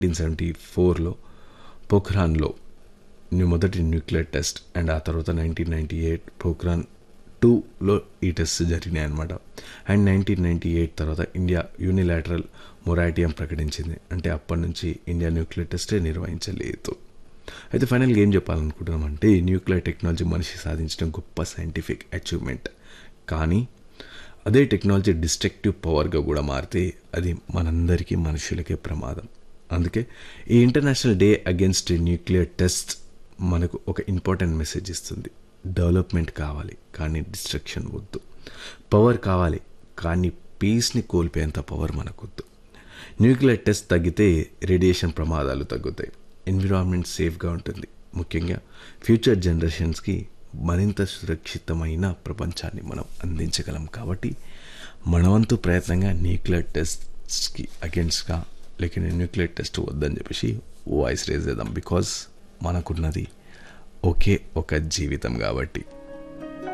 nineteen seventy ఫోర్లో పోఖ్రాన్లో new మొదటి న్యూక్లియర్ టెస్ట్ అండ్ ఆ తర్వాత నైన్టీన్ నైంటీ ఎయిట్ పోఖ్రాన్ టూలో ఈ టెస్ట్ జరిగినాయి అనమాట అండ్ నైన్టీన్ నైంటీ ఎయిట్ తర్వాత ఇండియా యూనిలాటరల్ మొరాటియం ప్రకటించింది అంటే అప్పటి నుంచి ఇండియా న్యూక్లియర్ టెస్టే నిర్వహించలేదు అయితే ఫైనల్గా ఏం చెప్పాలనుకుంటున్నామంటే న్యూక్లియర్ టెక్నాలజీ మనిషి సాధించడం గొప్ప సైంటిఫిక్ అచీవ్మెంట్ కానీ అదే టెక్నాలజీ డిస్ట్రక్టివ్ పవర్గా కూడా మారితే అది మనందరికీ మనుషులకే ప్రమాదం అందుకే ఈ international day against nuclear test మనకు ఒక ఇంపార్టెంట్ మెసేజ్ ఇస్తుంది డెవలప్మెంట్ కావాలి కానీ డిస్ట్రక్షన్ వద్దు పవర్ కావాలి కానీ పీస్ని కోల్పోయేంత పవర్ మనకొద్దు న్యూక్లియర్ టెస్ట్ తగ్గితే రేడియేషన్ ప్రమాదాలు తగ్గుతాయి ఎన్విరాన్మెంట్ సేఫ్గా ఉంటుంది ముఖ్యంగా ఫ్యూచర్ జనరేషన్స్కి మరింత సురక్షితమైన ప్రపంచాన్ని మనం అందించగలం కాబట్టి మనవంతు ప్రయత్నంగా న్యూక్లియర్ టెస్ట్కి అగేన్స్ట్గా లేక న్యూక్లియర్ టెస్ట్ వద్దని చెప్పేసి వాయిస్ రేజ్ చేద్దాం బికాజ్ మనకున్నది ఒకే ఒక జీవితం కాబట్టి